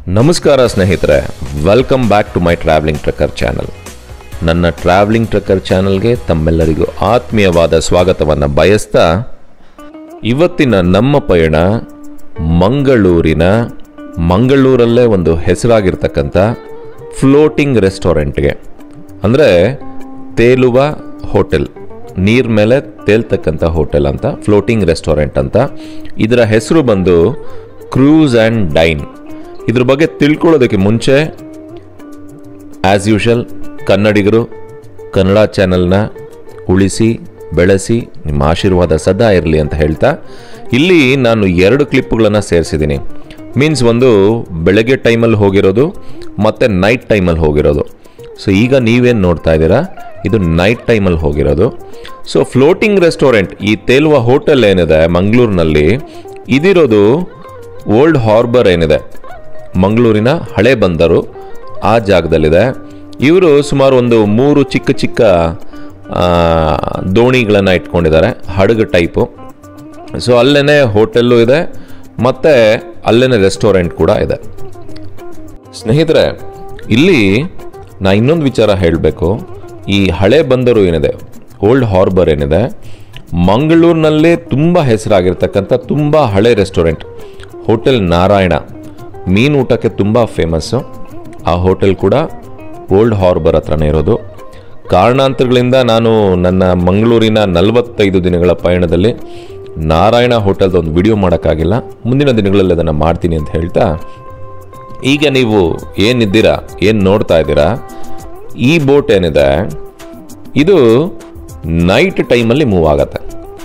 ನಮಸ್ಕಾರ ಸ್ನೇಹಿತರೆ welcome back to my travelling trucker channel ನನ್ನ ಟ್ರಾವೆಲಿಂಗ್ ಟ್ರಕ್ಕರ್ ಚಾನಲ್ಗೆ ತಮ್ಮೆಲ್ಲರಿಗೂ ಆತ್ಮೀಯವಾದ ಸ್ವಾಗತವನ್ನು ಬಯಸ್ತಾ ಇವತ್ತಿನ ನಮ್ಮ ಪಯಣ ಮಂಗಳೂರಿನ ಮಂಗಳೂರಲ್ಲೇ ಒಂದು ಹೆಸರಾಗಿರ್ತಕ್ಕಂಥ ಫ್ಲೋಟಿಂಗ್ ರೆಸ್ಟೋರೆಂಟ್ಗೆ ಅಂದರೆ ತೇಲುವ ಹೋಟೆಲ್ ನೀರ್ ಮೇಲೆ ತೇಲ್ತಕ್ಕಂಥ ಹೋಟೆಲ್ ಅಂತ ಫ್ಲೋಟಿಂಗ್ ರೆಸ್ಟೋರೆಂಟ್ ಅಂತ ಇದರ ಹೆಸರು ಬಂದು ಕ್ರೂಸ್ ಆ್ಯಂಡ್ ಡೈನ್ ಇದ್ರ ಬಗ್ಗೆ ತಿಳ್ಕೊಳ್ಳೋದಕ್ಕೆ ಮುಂಚೆ ಆ್ಯಸ್ ಯೂಶಲ್ ಕನ್ನಡಿಗರು ಕನ್ನಡ ಚಾನೆಲ್ನ ಉಳಿಸಿ ಬೆಳೆಸಿ ನಿಮ್ಮ ಆಶೀರ್ವಾದ ಸದಾ ಇರಲಿ ಅಂತ ಹೇಳ್ತಾ ಇಲ್ಲಿ ನಾನು ಎರಡು ಕ್ಲಿಪ್ಗಳನ್ನು ಸೇರಿಸಿದ್ದೀನಿ ಮೀನ್ಸ್ ಒಂದು ಬೆಳಗ್ಗೆ ಟೈಮಲ್ಲಿ ಹೋಗಿರೋದು ಮತ್ತು ನೈಟ್ ಟೈಮಲ್ಲಿ ಹೋಗಿರೋದು ಸೊ ಈಗ ನೀವೇನು ನೋಡ್ತಾ ಇದ್ದೀರಾ ಇದು ನೈಟ್ ಟೈಮಲ್ಲಿ ಹೋಗಿರೋದು ಸೊ ಫ್ಲೋಟಿಂಗ್ ರೆಸ್ಟೋರೆಂಟ್ ಈ ತೇಲುವ ಹೋಟೆಲ್ ಏನಿದೆ ಮಂಗಳೂರಿನಲ್ಲಿ ಇದಿರೋದು ಓಲ್ಡ್ ಹಾರ್ಬರ್ ಏನಿದೆ ಮಂಗಳೂರಿನ ಹಳೆ ಬಂದರು ಆ ಜಾಗದಲ್ಲಿದೆ ಇವರು ಸುಮಾರು ಒಂದು ಮೂರು ಚಿಕ್ಕ ಚಿಕ್ಕ ದೋಣಿಗಳನ್ನು ಇಟ್ಕೊಂಡಿದ್ದಾರೆ ಹಡಗು ಟೈಪು ಸೊ ಅಲ್ಲೇ ಹೋಟೆಲ್ಲು ಇದೆ ಮತ್ತು ಅಲ್ಲೇ ರೆಸ್ಟೋರೆಂಟ್ ಕೂಡ ಇದೆ ಸ್ನೇಹಿತರೆ ಇಲ್ಲಿ ನಾ ಇನ್ನೊಂದು ವಿಚಾರ ಹೇಳಬೇಕು ಈ ಹಳೆ ಬಂದರು ಏನಿದೆ ಓಲ್ಡ್ ಹಾರ್ಬರ್ ಏನಿದೆ ಮಂಗಳೂರಿನಲ್ಲೇ ತುಂಬ ಹೆಸರಾಗಿರ್ತಕ್ಕಂಥ ತುಂಬ ಹಳೆ ರೆಸ್ಟೋರೆಂಟ್ ಹೋಟೆಲ್ ನಾರಾಯಣ ಮೀನು ಊಟಕ್ಕೆ ತುಂಬ ಫೇಮಸ್ಸು ಆ ಹೋಟೆಲ್ ಕೂಡ ಓಲ್ಡ್ ಹಾರ್ಬರ್ ಹತ್ರನೇ ಇರೋದು ಕಾರಣಾಂತರಗಳಿಂದ ನಾನು ನನ್ನ ಮಂಗಳೂರಿನ ನಲವತ್ತೈದು ದಿನಗಳ ಪಯಣದಲ್ಲಿ ನಾರಾಯಣ ಹೋಟೆಲ್ದು ಒಂದು ವಿಡಿಯೋ ಮಾಡೋಕ್ಕಾಗಿಲ್ಲ ಮುಂದಿನ ದಿನಗಳಲ್ಲಿ ಅದನ್ನು ಮಾಡ್ತೀನಿ ಅಂತ ಹೇಳ್ತಾ ಈಗ ನೀವು ಏನಿದ್ದೀರಾ ಏನು ನೋಡ್ತಾ ಇದ್ದೀರಾ ಈ ಬೋಟ್ ಏನಿದೆ ಇದು ನೈಟ್ ಟೈಮಲ್ಲಿ ಮೂವ್ ಆಗತ್ತೆ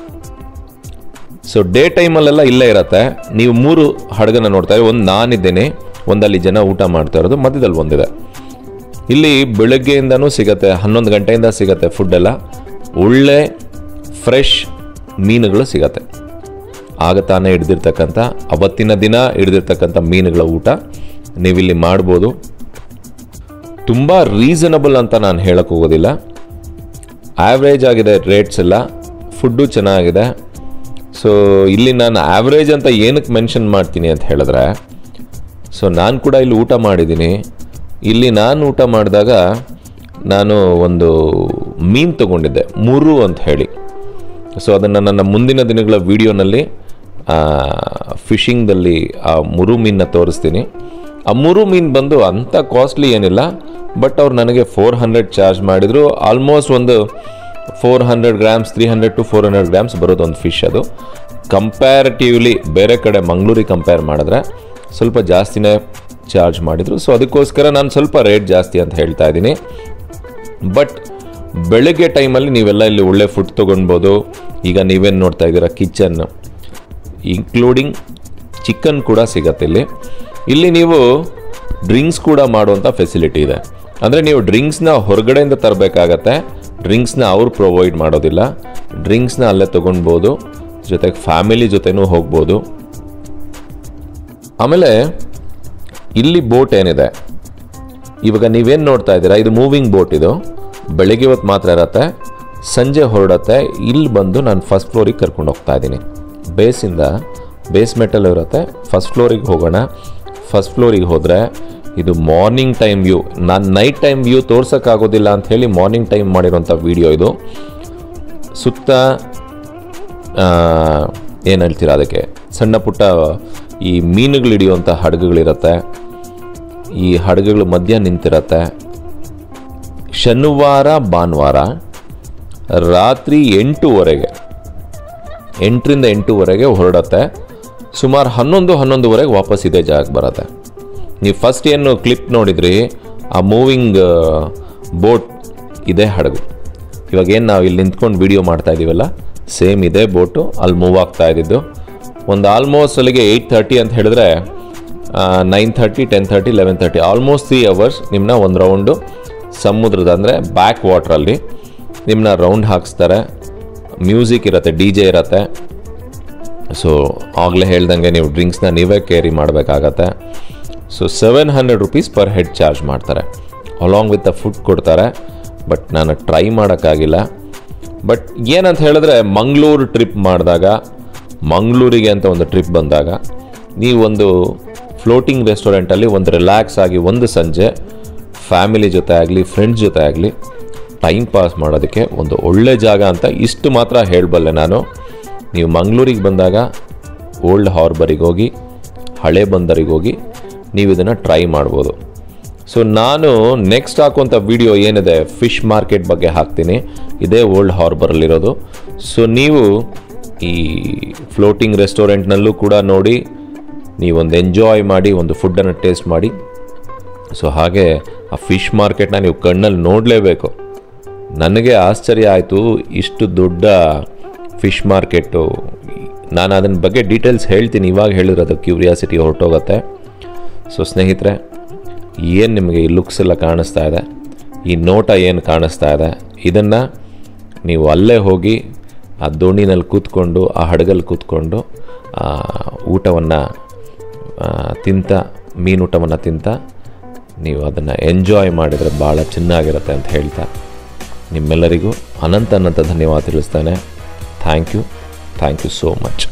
ಸೊ ಡೇ ಟೈಮಲ್ಲೆಲ್ಲ ಇಲ್ಲೇ ಇರತ್ತೆ ನೀವು ಮೂರು ಹಡಗನ್ನ ನೋಡ್ತಾ ಇದ್ದೀವಿ ಒಂದು ನಾನಿದ್ದೇನೆ ಒಂದಲ್ಲಿ ಜನ ಊಟ ಮಾಡ್ತಾ ಇರೋದು ಮಧ್ಯದಲ್ಲಿ ಒಂದಿದೆ ಇಲ್ಲಿ ಬೆಳಗ್ಗೆಯಿಂದನೂ ಸಿಗತ್ತೆ ಹನ್ನೊಂದು ಗಂಟೆಯಿಂದ ಸಿಗತ್ತೆ ಫುಡ್ ಎಲ್ಲ ಒಳ್ಳೆ ಫ್ರೆಶ್ ಮೀನುಗಳು ಸಿಗತ್ತೆ ಆಗ ತಾನೇ ಹಿಡ್ದಿರ್ತಕ್ಕಂಥ ಅವತ್ತಿನ ದಿನ ಹಿಡ್ದಿರ್ತಕ್ಕಂಥ ಮೀನುಗಳ ಊಟ ನೀವಿಲ್ಲಿ ಮಾಡ್ಬೋದು ತುಂಬ ರೀಸನಬಲ್ ಅಂತ ನಾನು ಹೇಳಕ್ಕೆ ಹೋಗೋದಿಲ್ಲ ಆವ್ರೇಜ್ ಆಗಿದೆ ರೇಟ್ಸ್ ಎಲ್ಲ ಫುಡ್ಡು ಚೆನ್ನಾಗಿದೆ ಸೊ ಇಲ್ಲಿ ನಾನು ಆವ್ರೇಜ್ ಅಂತ ಏನಕ್ಕೆ ಮೆನ್ಷನ್ ಮಾಡ್ತೀನಿ ಅಂತ ಹೇಳಿದ್ರೆ ಸೊ ನಾನು ಕೂಡ ಇಲ್ಲಿ ಊಟ ಮಾಡಿದ್ದೀನಿ ಇಲ್ಲಿ ನಾನು ಊಟ ಮಾಡಿದಾಗ ನಾನು ಒಂದು ಮೀನು ತಗೊಂಡಿದ್ದೆ ಮುರು ಅಂತ ಹೇಳಿ ಸೊ ಅದನ್ನು ನನ್ನ ಮುಂದಿನ ದಿನಗಳ ವಿಡಿಯೋನಲ್ಲಿ ಫಿಶಿಂಗ್ದಲ್ಲಿ ಆ ಮುರು ಮೀನನ್ನ ತೋರಿಸ್ತೀನಿ ಆ ಮುರು ಮೀನು ಬಂದು ಅಂಥ ಕಾಸ್ಟ್ಲಿ ಏನಿಲ್ಲ ಬಟ್ ಅವ್ರು ನನಗೆ ಫೋರ್ ಹಂಡ್ರೆಡ್ ಚಾರ್ಜ್ ಮಾಡಿದರು ಆಲ್ಮೋಸ್ಟ್ ಒಂದು four hundred grams three hundred to four hundred grams ಬರೋದು ಒಂದು ಫಿಶ್ ಅದು ಕಂಪ್ಯಾರಿಟಿವ್ಲಿ ಬೇರೆ ಕಡೆ ಮಂಗಳೂರಿಗೆ ಕಂಪೇರ್ ಮಾಡಿದ್ರೆ ಸ್ವಲ್ಪ ಜಾಸ್ತಿನೇ ಚಾರ್ಜ್ ಮಾಡಿದರು ಸೊ ಅದಕ್ಕೋಸ್ಕರ ನಾನು ಸ್ವಲ್ಪ ರೇಟ್ ಜಾಸ್ತಿ ಅಂತ ಹೇಳ್ತಾ ಇದ್ದೀನಿ ಬಟ್ ಬೆಳಗ್ಗೆ ಟೈಮಲ್ಲಿ ನೀವೆಲ್ಲ ಇಲ್ಲಿ ಒಳ್ಳೆ ಫುಡ್ ತೊಗೊಳ್ಬೋದು ಈಗ ನೀವೇನು ನೋಡ್ತಾ ಇದ್ದೀರಾ ಕಿಚನ್ ಇನ್ಕ್ಲೂಡಿಂಗ್ ಚಿಕನ್ ಕೂಡ ಸಿಗತ್ತೆ ಇಲ್ಲಿ ಇಲ್ಲಿ ನೀವು ಡ್ರಿಂಕ್ಸ್ ಕೂಡ ಮಾಡುವಂಥ ಫೆಸಿಲಿಟಿ ಇದೆ ಅಂದರೆ ನೀವು ಡ್ರಿಂಕ್ಸ್ನ ಹೊರಗಡೆಯಿಂದ ತರಬೇಕಾಗತ್ತೆ ಡ್ರಿಂಕ್ಸ್ನ ಅವ್ರು ಪ್ರೊವೈಡ್ ಮಾಡೋದಿಲ್ಲ ಡ್ರಿಂಕ್ಸ್ನ ಅಲ್ಲೇ ತೊಗೊಳ್ಬೋದು ಜೊತೆಗೆ ಫ್ಯಾಮಿಲಿ ಜೊತೆನೂ ಹೋಗ್ಬೋದು ಆಮೇಲೆ ಇಲ್ಲಿ ಬೋಟ್ ಏನಿದೆ ಇವಾಗ ನೀವೇನು ನೋಡ್ತಾ ಇದ್ದೀರಾ ಇದು ಮೂವಿಂಗ್ ಬೋಟ್ ಇದು ಬೆಳಿಗ್ಗೆ ಹೊತ್ತು ಮಾತ್ರ ಇರತ್ತೆ ಸಂಜೆ ಹೊರಡತ್ತೆ ಇಲ್ಲಿ ಬಂದು ನಾನು ಫಸ್ಟ್ ಫ್ಲೋರಿಗೆ ಕರ್ಕೊಂಡು ಹೋಗ್ತಾ ಇದ್ದೀನಿ ಬೇಸಿಂದ ಬೇಸ್ಮೆಂಟಲ್ಲಿ ಇರುತ್ತೆ ಫಸ್ಟ್ ಫ್ಲೋರಿಗೆ ಹೋಗೋಣ ಫಸ್ಟ್ ಫ್ಲೋರಿಗೆ ಹೋದರೆ ಇದು ಮಾರ್ನಿಂಗ್ ಟೈಮ್ ವ್ಯೂ ನಾನು ನೈಟ್ ಟೈಮ್ ವ್ಯೂ ತೋರ್ಸೋಕ್ಕಾಗೋದಿಲ್ಲ ಅಂತ ಹೇಳಿ ಮಾರ್ನಿಂಗ್ ಟೈಮ್ ಮಾಡಿರೋಂಥ ವಿಡಿಯೋ ಇದು ಸುತ್ತ ಏನು ಹೇಳ್ತೀರಾ ಅದಕ್ಕೆ ಸಣ್ಣ ಪುಟ್ಟ ಈ ಮೀನುಗಳು ಹಿಡಿಯುವಂಥ ಹಡಗುಗಳಿರುತ್ತೆ ಈ ಹಡಗುಗಳು ಮಧ್ಯ ನಿಂತಿರತ್ತೆ ಶನಿವಾರ ಭಾನುವಾರ ರಾತ್ರಿ ಎಂಟೂವರೆಗೆ ಎಂಟರಿಂದ ಎಂಟೂವರೆಗೆ ಹೊರಡತ್ತೆ ಸುಮಾರು ಹನ್ನೊಂದು ಹನ್ನೊಂದುವರೆಗೆ ವಾಪಸ್ ಇದೇ ಜಾಗಕ್ಕೆ ಬರುತ್ತೆ ನೀವು ಫಸ್ಟ್ ಏನು ಕ್ಲಿಪ್ ನೋಡಿದ್ರಿ ಆ ಮೂವಿಂಗ್ ಬೋಟ್ ಇದೇ ಹಡಗು ಇವಾಗ ಏನು ನಾವು ಇಲ್ಲಿ ನಿಂತ್ಕೊಂಡು ವಿಡಿಯೋ ಮಾಡ್ತಾ ಇದ್ದೀವಲ್ಲ ಸೇಮ್ ಇದೇ ಬೋಟು ಅಲ್ಲಿ ಮೂವ್ ಆಗ್ತಾ ಇದ್ದಿದ್ದು ಒಂದು ಆಲ್ಮೋಸ್ಟ್ ಅಲ್ಲಿಗೆ ಏಯ್ಟ್ ತರ್ಟಿ ಅಂತ ಹೇಳಿದ್ರೆ nine thirty ten thirty eleven thirty almost three hours ನಿಮ್ಮನ್ನ ಒಂದು ರೌಂಡು ಸಮುದ್ರದ ಅಂದರೆ ಬ್ಯಾಕ್ ವಾಟ್ರಲ್ಲಿ ನಿಮ್ಮನ್ನ ರೌಂಡ್ ಹಾಕಿಸ್ತಾರೆ ಮ್ಯೂಸಿಕ್ ಇರುತ್ತೆ ಡಿ ಜೆ ಇರುತ್ತೆ ಸೊ ಆಗಲೇ ಹೇಳ್ದಂಗೆ ನೀವು ಡ್ರಿಂಕ್ಸ್ನ ನೀವೇ ಕ್ಯಾರಿ ಮಾಡಬೇಕಾಗತ್ತೆ so seven hundred rupees per head charge ಮಾಡ್ತಾರೆ ಅಲಾಂಗ್ ವಿತ್ ದ ಫುಡ್ ಕೊಡ್ತಾರೆ ಬಟ್ ನಾನು ಟ್ರೈ ಮಾಡೋಕ್ಕಾಗಿಲ್ಲ ಬಟ್ ಏನಂತ ಹೇಳಿದ್ರೆ ಮಂಗಳೂರು ಟ್ರಿಪ್ ಮಾಡಿದಾಗ ಮಂಗಳೂರಿಗೆ ಅಂತ ಒಂದು ಟ್ರಿಪ್ ಬಂದಾಗ ನೀವೊಂದು ಫ್ಲೋಟಿಂಗ್ ರೆಸ್ಟೋರೆಂಟಲ್ಲಿ ಒಂದು ರಿಲ್ಯಾಕ್ಸ್ ಆಗಿ ಒಂದು ಸಂಜೆ ಫ್ಯಾಮಿಲಿ ಜೊತೆ ಆಗಲಿ ಫ್ರೆಂಡ್ಸ್ ಜೊತೆ ಆಗಲಿ ಟೈಮ್ ಪಾಸ್ ಮಾಡೋದಕ್ಕೆ ಒಂದು ಒಳ್ಳೆ ಜಾಗ ಅಂತ ಇಷ್ಟು ಮಾತ್ರ ಹೇಳಬಲ್ಲೆ ನಾನು ನೀವು ಮಂಗಳೂರಿಗೆ ಬಂದಾಗ ಓಲ್ಡ್ ಹಾರ್ಬರಿಗೆ ಹೋಗಿ ಹಳೆ ಬಂದರಿಗೆ ಹೋಗಿ ನೀವು ಇದನ್ನು ಟ್ರೈ ಮಾಡ್ಬೋದು ಸೊ ನಾನು ನೆಕ್ಸ್ಟ್ ಹಾಕುವಂಥ ವಿಡಿಯೋ ಏನಿದೆ ಫಿಶ್ ಮಾರ್ಕೆಟ್ ಬಗ್ಗೆ ಹಾಕ್ತೀನಿ ಇದೇ ಓಲ್ಡ್ ಹಾರ್ಬರಲ್ಲಿರೋದು ಸೊ ನೀವು ಈ ಫ್ಲೋಟಿಂಗ್ ರೆಸ್ಟೋರೆಂಟ್ನಲ್ಲೂ ಕೂಡ ನೋಡಿ ನೀವೊಂದು ಎಂಜಾಯ್ ಮಾಡಿ ಒಂದು ಫುಡ್ಡನ್ನು ಟೇಸ್ಟ್ ಮಾಡಿ ಸೊ ಹಾಗೆ ಆ ಫಿಶ್ ಮಾರ್ಕೆಟ್ನ ನೀವು ಕಣ್ಣಲ್ಲಿ ನೋಡಲೇಬೇಕು ನನಗೆ ಆಶ್ಚರ್ಯ ಆಯಿತು ಇಷ್ಟು ದೊಡ್ಡ ಫಿಶ್ ಮಾರ್ಕೆಟು ನಾನು ಅದನ್ನ ಬಗ್ಗೆ ಡೀಟೇಲ್ಸ್ ಹೇಳ್ತೀನಿ ಇವಾಗ ಹೇಳಿರೋದು ಕ್ಯೂರಿಯಾಸಿಟಿ ಹೊರಟೋಗುತ್ತೆ ಸೊ ಸ್ನೇಹಿತರೆ ಏನು ನಿಮಗೆ ಈ ಲುಕ್ಸ್ ಎಲ್ಲ ಕಾಣಿಸ್ತಾ ಇದೆ ಈ ನೋಟ ಏನು ಕಾಣಿಸ್ತಾ ಇದೆ ಇದನ್ನು ನೀವು ಅಲ್ಲೇ ಹೋಗಿ ಆ ದೋಣಿನಲ್ಲಿ ಕೂತ್ಕೊಂಡು ಆ ಹಡಗಲ್ಲಿ ಕೂತ್ಕೊಂಡು ಊಟವನ್ನು ತಿಂತ ಮೀನೂಟವನ್ನು ತಿಂತ ನೀವು ಅದನ್ನು ಎಂಜಾಯ್ ಮಾಡಿದರೆ ಭಾಳ ಚೆನ್ನಾಗಿರುತ್ತೆ ಅಂತ ಹೇಳ್ತಾ ನಿಮ್ಮೆಲ್ಲರಿಗೂ ಅನಂತ ಅನಂತ ಧನ್ಯವಾದ ತಿಳಿಸ್ತೇನೆ thank you thank you so much